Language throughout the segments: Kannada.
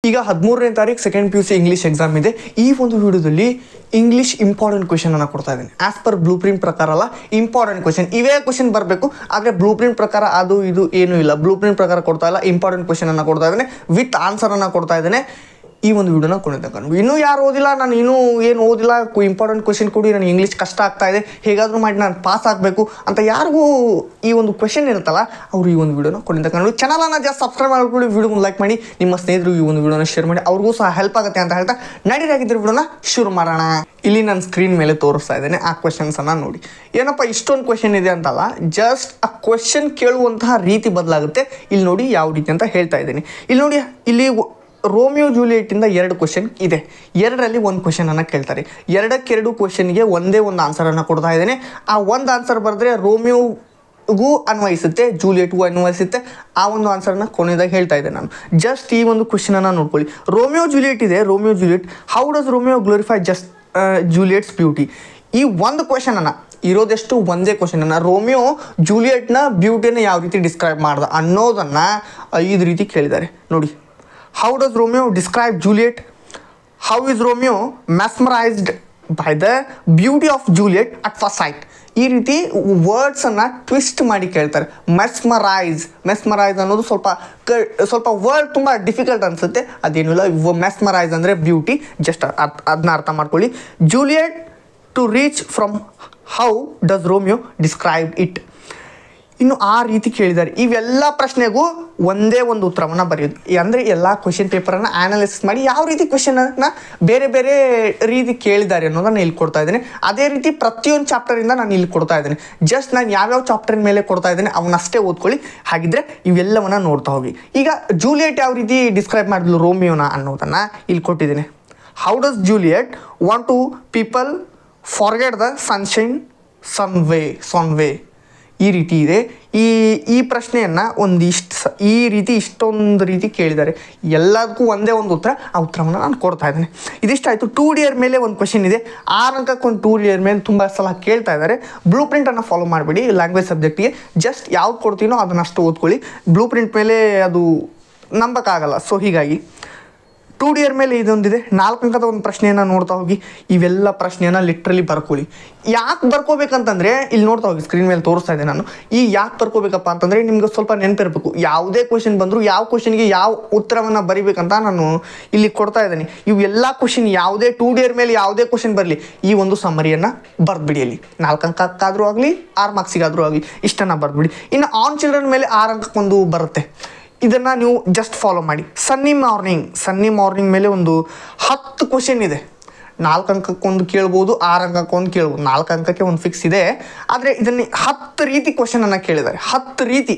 ಈಗ ಹದಿಮೂರನೇ ತಾರೀಕು second P U C English exam ಇದೆ ಈ ಒಂದು ವಿಡಿಯೋದಲ್ಲಿ ಇಂಗ್ಲೀಷ್ ಇಂಪಾರ್ಟೆಂಟ್ ಕ್ವೆಶನ್ ಅನ್ನು ಕೊಡ್ತಾ ಇದ್ದೀನಿ ಆಸ್ ಪರ್ ಬ್ಲೂ ಪ್ರಿಂಟ್ ಪ್ರಕಾರ ಅಲ್ಲ ಇಂಪಾರ್ಟೆಂಟ್ ಕ್ವೆಶನ್ ಇವೇ ಕ್ವೆಶನ್ ಬರಬೇಕು ಆದರೆ ಬ್ಲೂ ಪ್ರಿಂಟ್ ಪ್ರಕಾರ ಅದು ಇದು ಏನೂ ಇಲ್ಲ ಬ್ಲೂ ಪ್ರಿಂಟ್ ಪ್ರಕಾರ ಕೊಡ್ತಾ ಇಲ್ಲ ಇಂಪಾರ್ಟೆಂಟ್ ಕ್ವೆಶನ್ ಅನ್ನು ಕೊಡ್ತಾ ಇದ್ದೇನೆ ವಿತ್ ಆನ್ಸರ್ ಅನ್ನು ಕೊಡ್ತಾ ಇದ್ದೇನೆ ಈ ಒಂದು ವಿಡಿಯೋನ ಕೊಂಡಿದ್ದಕ್ಕಂಡು ಇನ್ನೂ ಯಾರು ಓದಿಲ್ಲ ನಾನು ಇನ್ನೂ ಏನು ಓದಿಲ್ಲ ಇಂಪಾರ್ಟೆಂಟ್ ಕ್ವೆಶನ್ ಕೊಡಿ ನನಗೆ ಇಂಗ್ಲೀಷ್ ಕಷ್ಟ ಆಗ್ತಾ ಇದೆ ಹೇಗಾದರೂ ಮಾಡಿ ನಾನು ಪಾಸ್ ಆಗಬೇಕು ಅಂತ ಯಾರಿಗೂ ಈ ಒಂದು ಕ್ವೆಶನ್ ಇರುತ್ತಲ್ಲ ಅವರು ಈ ಒಂದು ವಿಡಿಯೋನ ಕೊಂಡಿದ್ದಕ್ಕಂಡು ಚಾನಲನ್ನು ಜಾಸ್ತಿ ಸಬ್ಸ್ಕ್ರೈಬ್ ಮಾಡ್ಕೊಳ್ಳಿ ವಿಡಿಯೋ ಲೈಕ್ ಮಾಡಿ ನಿಮ್ಮ ಸ್ನೇಹಿತರು ಈ ಒಂದು ವಿಡಿಯೋನ ಶೇರ್ ಮಾಡಿ ಅವ್ರಿಗೂ ಸಹ ಹೆಲ್ಪ್ ಆಗುತ್ತೆ ಅಂತ ಹೇಳ್ತಾ ನಡೀರಾಗಿದ್ದರೆ ವಿಡಿಯೋನ ಶುರು ಮಾಡೋಣ ಇಲ್ಲಿ ನಾನು ಸ್ಕ್ರೀನ್ ಮೇಲೆ ತೋರಿಸ್ತಾ ಇದ್ದೇನೆ ಆ ಕ್ವೆಶನ್ಸನ್ನು ನೋಡಿ ಏನಪ್ಪ ಇಷ್ಟೊಂದು ಕ್ವೆಶನ್ ಇದೆ ಅಂತಲ್ಲ ಜಸ್ಟ್ ಆ ಕ್ವೆಶನ್ ಕೇಳುವಂತಹ ರೀತಿ ಬದಲಾಗುತ್ತೆ ಇಲ್ಲಿ ನೋಡಿ ಯಾವ ರೀತಿ ಅಂತ ಹೇಳ್ತಾ ಇದ್ದೀನಿ ಇಲ್ಲಿ ನೋಡಿ ಇಲ್ಲಿ ರೋಮಿಯೋ ಜೂಲಿಯೆಟಿಂದ ಎರಡು ಕ್ವೆಶನ್ ಇದೆ ಎರಡರಲ್ಲಿ ಒಂದು ಕ್ವೆಶನನ್ನು ಕೇಳ್ತಾರೆ ಎರಡಕ್ಕೆರಡು ಕ್ವೆಶನ್ಗೆ ಒಂದೇ ಒಂದು ಆನ್ಸರನ್ನು ಕೊಡ್ತಾ ಇದ್ದೇನೆ ಆ ಒಂದು ಆನ್ಸರ್ ಬರೆದ್ರೆ ರೋಮಿಯೋಗೂ ಅನ್ವಯಿಸುತ್ತೆ ಜೂಲಿಯೆಟ್ಗೂ ಅನ್ವಯಿಸುತ್ತೆ ಆ ಒಂದು ಆನ್ಸರ್ನ ಕೊನೆಯದಾಗಿ ಹೇಳ್ತಾ ಇದ್ದೆ ನಾನು ಜಸ್ಟ್ ಈ ಒಂದು ಕ್ವೆಶನನ್ನು ನೋಡ್ಕೊಳ್ಳಿ ರೋಮಿಯೋ ಜೂಲಿಯೆಟ್ ಇದೆ Romeo Juliet how does Romeo glorify just Juliet's beauty ಈ ಒಂದು ಕ್ವೆಶನನ್ನು ಇರೋದೆಷ್ಟು ಒಂದೇ ಕ್ವಶನನ್ನು ರೋಮಿಯೋ ಜೂಲಿಯೆಟ್ನ ಬ್ಯೂಟಿನ ಯಾವ ರೀತಿ ಡಿಸ್ಕ್ರೈಬ್ ಮಾಡ್ದ ಅನ್ನೋದನ್ನು ಐದು ರೀತಿ ಕೇಳಿದ್ದಾರೆ ನೋಡಿ how does Romeo describe Juliet how is Romeo mesmerised by the beauty of Juliet at first sight ಈ ರೀತಿ ವರ್ಡ್ಸನ್ನು ಟ್ವಿಸ್ಟ್ ಮಾಡಿ ಕೇಳ್ತಾರೆ ಮೆಸ್ಮರೈಸ್ ಮೆಸ್ಮರೈಸ್ ಅನ್ನೋದು ಸ್ವಲ್ಪ ಕ ಸ್ವಲ್ಪ ವರ್ಡ್ ತುಂಬ ಡಿಫಿಕಲ್ಟ್ ಅನಿಸುತ್ತೆ ಅದೇನಿಲ್ಲ ಮೆಸ್ಮರೈಸ್ ಅಂದರೆ ಬ್ಯೂಟಿ ಜಸ್ಟ್ ಅದನ್ನ ಅರ್ಥ ಮಾಡ್ಕೊಳ್ಳಿ Juliet to reach from how does Romeo describe it ಇನ್ನು ಆ ರೀತಿ ಕೇಳಿದ್ದಾರೆ ಇವೆಲ್ಲ ಪ್ರಶ್ನೆಗೂ ಒಂದೇ ಒಂದು ಉತ್ತರವನ್ನು ಬರೆಯೋದು ಅಂದರೆ ಎಲ್ಲ ಕ್ವಶನ್ ಪೇಪರನ್ನು ಆನಾಲಿಸಿಸ್ ಮಾಡಿ ಯಾವ ರೀತಿ ಕ್ವಶನನ್ನು ಬೇರೆ ಬೇರೆ ರೀತಿ ಕೇಳಿದ್ದಾರೆ ಅನ್ನೋದನ್ನು ಇಲ್ಲಿ ಕೊಡ್ತಾ ಇದ್ದೇನೆ ಅದೇ ರೀತಿ ಪ್ರತಿಯೊಂದು ಚಾಪ್ಟರಿಂದ ನಾನು ಇಲ್ಲಿ ಕೊಡ್ತಾ ಇದ್ದೇನೆ ಜಸ್ಟ್ ನಾನು ಯಾವ್ಯಾವ ಚಾಪ್ಟರ್ ಮೇಲೆ ಕೊಡ್ತಾ ಇದ್ದೇನೆ ಅವನ್ನಷ್ಟೇ ಓದ್ಕೊಳ್ಳಿ ಹಾಗಿದ್ರೆ ಇವೆಲ್ಲವನ್ನ ನೋಡ್ತಾ ಹೋಗಿ ಈಗ ಜೂಲಿಯೆಟ್ ಯಾವ ರೀತಿ ಡಿಸ್ಕ್ರೈಬ್ ಮಾಡಿದ್ಲು ರೋಮಿಯೋನ ಅನ್ನೋದನ್ನು ಇಲ್ಲಿ ಕೊಟ್ಟಿದ್ದೇನೆ how does Juliet want to people forget the sunshine sun way sun way ಈ ರೀತಿ ಇದೆ ಈ ಈ ಪ್ರಶ್ನೆಯನ್ನು ಒಂದಿಷ್ಟು ಸ ಈ ರೀತಿ ಇಷ್ಟೊಂದು ರೀತಿ ಕೇಳಿದ್ದಾರೆ ಎಲ್ಲದಕ್ಕೂ ಒಂದೇ ಒಂದು ಉತ್ತರ ಆ ಉತ್ತರವನ್ನು ನಾನು ಕೊಡ್ತಾ ಇದ್ದೇನೆ ಇದಿಷ್ಟಾಯಿತು ಟೂ ಡಿ ಇಯರ್ ಮೇಲೆ ಒಂದು ಕ್ವಶನ್ ಇದೆ ಆರು ಅಂಕಕ್ಕೆ ಒಂದು ಟೂ ಡಿ ಇಯರ್ ಮೇಲೆ ತುಂಬ ಸಲ ಕೇಳ್ತಾ ಇದ್ದಾರೆ ಬ್ಲೂ ಪ್ರಿಂಟನ್ನು ಫಾಲೋ ಮಾಡಿಬಿಡಿ ಲ್ಯಾಂಗ್ವೇಜ್ ಸಬ್ಜೆಕ್ಟಿಗೆ ಜಸ್ಟ್ ಯಾವ್ದು ಕೊಡ್ತೀನೋ ಅದನ್ನಷ್ಟು ಓದ್ಕೊಳ್ಳಿ ಬ್ಲೂ ಪ್ರಿಂಟ್ ಮೇಲೆ ಅದು ನಂಬಕ್ಕಾಗಲ್ಲ ಸೊ ಹೀಗಾಗಿ ಟೂ ಡಿ ಇಯರ್ ಮೇಲೆ ಇದೊಂದಿದೆ ನಾಲ್ಕು ಅಂಕದ ಒಂದು ಪ್ರಶ್ನೆಯನ್ನು ನೋಡ್ತಾ ಹೋಗಿ ಇವೆಲ್ಲ ಪ್ರಶ್ನೆಯನ್ನು ಲಿಟ್ರಲಿ ಬರ್ಕೊಳ್ಳಿ ಯಾಕೆ ಬರ್ಕೋಬೇಕಂತಂದರೆ ಇಲ್ಲಿ ನೋಡ್ತಾ ಹೋಗಿ ಸ್ಕ್ರೀನ್ ಮೇಲೆ ತೋರಿಸ್ತಾ ಇದ್ದೆ ನಾನು ಈ ಯಾಕೆ ಬರ್ಕೋಬೇಕಪ್ಪ ಅಂತಂದರೆ ನಿಮ್ಗೆ ಸ್ವಲ್ಪ ನೆನಪಿರಬೇಕು ಯಾವುದೇ ಕ್ವಶನ್ ಬಂದರೂ ಯಾವ ಕ್ವಶನ್ಗೆ ಯಾವ ಉತ್ತರವನ್ನು ಬರಿಬೇಕಂತ ನಾನು ಇಲ್ಲಿ ಕೊಡ್ತಾ ಇದ್ದೀನಿ ಇವು ಎಲ್ಲ ಕ್ವಶನ್ ಯಾವುದೇ ಟೂ ಡಿ ಇಯರ್ ಮೇಲೆ ಯಾವುದೇ ಕ್ವಶನ್ ಬರಲಿ ಈ ಒಂದು ಸಮ್ಮರಿಯನ್ನು ಬರೆದ್ಬಿಡಿ ಅಲ್ಲಿ ನಾಲ್ಕು ಅಂಕಕ್ಕಾದರೂ ಆಗಲಿ ಆರು ಮಾರ್ಕ್ಸಿಗಾದರೂ ಆಗಲಿ ಇಷ್ಟನ್ನು ಬರೆದ್ಬಿಡಿ ಇನ್ನು ಆನ್ ಚಿಲ್ಡ್ರನ್ ಮೇಲೆ ಆರು ಅಂಕಕ್ಕೊಂದು ಬರುತ್ತೆ ಇದನ್ನು ನೀವು ಜಸ್ಟ್ ಫಾಲೋ ಮಾಡಿ ಸನ್ನಿ ಮಾರ್ನಿಂಗ್ ಸನ್ನಿ ಮಾರ್ನಿಂಗ್ ಮೇಲೆ ಒಂದು ಹತ್ತು ಕ್ವಶನ್ ಇದೆ ನಾಲ್ಕು ಅಂಕಕ್ಕೊಂದು ಕೇಳ್ಬೋದು ಆರು ಅಂಕಕ್ಕೊಂದು ಕೇಳ್ಬೋದು ನಾಲ್ಕು ಅಂಕಕ್ಕೆ ಒಂದು ಫಿಕ್ಸ್ ಇದೆ ಆದರೆ ಇದನ್ನು ಹತ್ತು ರೀತಿ ಕ್ವಶನನ್ನು ಕೇಳಿದ್ದಾರೆ ಹತ್ತು ರೀತಿ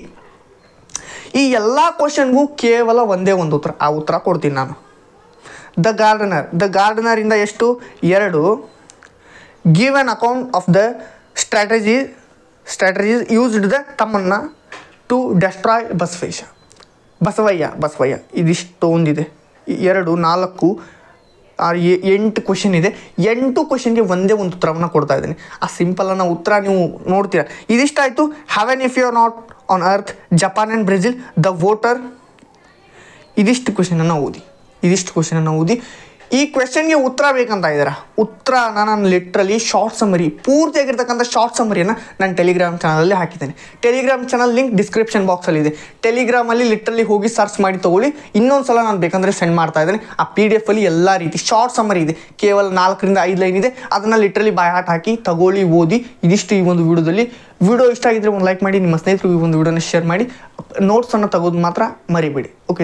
ಈ ಎಲ್ಲ ಕ್ವಶನ್ಗೂ ಕೇವಲ ಒಂದೇ ಒಂದು ಉತ್ತರ ಆ ಉತ್ತರ ಕೊಡ್ತೀನಿ ನಾನು ದ ಗಾರ್ಡನರ್ ದ ಗಾರ್ಡನರಿಂದ ಎಷ್ಟು ಎರಡು give an account of the strategy strategies used the ತಮ್ಮನ್ನ ಟು ಡೆಸ್ಟ್ರಾಯ್ ಬಸವೇಶ ಬಸವಯ್ಯ ಬಸವಯ್ಯ ಇದಿಷ್ಟು ಒಂದಿದೆ ಈ ಎರಡು ನಾಲ್ಕು ಆರು ಎ- ಎಂಟು ಕ್ವಶನ್ ಇದೆ ಎಂಟು ಕ್ವಶನ್ಗೆ ಒಂದೇ ಒಂದು ಉತ್ತರವನ್ನು ಕೊಡ್ತಾ ಇದ್ದೀನಿ ಆ ಸಿಂಪಲ್ ಅನ್ನೋ ಉತ್ತರ ನೀವು ನೋಡ್ತೀರಾ ಇದಿಷ್ಟಾಯಿತು have an if you are not on earth Japan and Brazil the voter ಇದಿಷ್ಟು ಕ್ವಶನನ್ನು ಓದಿ ಇದಿಷ್ಟು ಕ್ವಶನನ್ನು ಓದಿ ಈ ಕ್ವೆಶನ್ಗೆ ಉತ್ತರ ಬೇಕಂತ ಇದ್ದೀರಾ ಉತ್ತರನ ನಾನು ಲಿಟ್ರಲಿ ಶಾರ್ಟ್ ಸಮರಿ ಪೂರ್ತಿಯಾಗಿರ್ತಕ್ಕಂಥ ಶಾರ್ಟ್ ಸಮರಿಯನ್ನು ನಾನು ಟೆಲಿಗ್ರಾಮ್ ಚಾನಲಲ್ಲಿ ಹಾಕಿದ್ದೇನೆ ಟೆಲಿಗ್ರಾಮ್ ಚಾನಲ್ ಲಿಂಕ್ ಡಿಸ್ಕ್ರಿಪ್ಷನ್ ಬಾಕ್ಸಲ್ಲಿ ಇದೆ ಟೆಲಿಗ್ರಾಮಲ್ಲಿ ಲಿಟ್ರಲಿ ಹೋಗಿ ಸರ್ಚ್ ಮಾಡಿ ತೊಗೊಳ್ಳಿ ಇನ್ನೊಂದು ಸಲ ನಾನು ಬೇಕಂದರೆ ಸೆಂಡ್ ಮಾಡ್ತಾ ಇದ್ದೇನೆ ಆ ಪಿ ಡಿ ಎಫಲ್ಲಿ ಎಲ್ಲ ರೀತಿ ಶಾರ್ಟ್ ಸಮರಿ ಇದೆ ಕೇವಲ ನಾಲ್ಕರಿಂದ ಐದು ಲೈನ್ ಇದೆ ಅದನ್ನು ಲಿಟ್ರಲಿ ಬಾಯ್ ಹಾಟ್ ಹಾಕಿ ತಗೊಳ್ಳಿ ಓದಿ ಇದಿಷ್ಟು ಈ ಒಂದು ವಿಡಿಯೋದಲ್ಲಿ ವಿಡಿಯೋ ಇಷ್ಟ ಆಗಿದ್ರೆ ಒಂದು ಲೈಕ್ ಮಾಡಿ ನಿಮ್ಮ ಸ್ನೇಹಿತರು ಈ ಒಂದು ವಿಡಿಯೋನ ಶೇರ್ ಮಾಡಿ ನೋಟ್ಸನ್ನು ತೆಗೋದು ಮಾತ್ರ ಮರಿಬೇಡಿ ಓಕೆ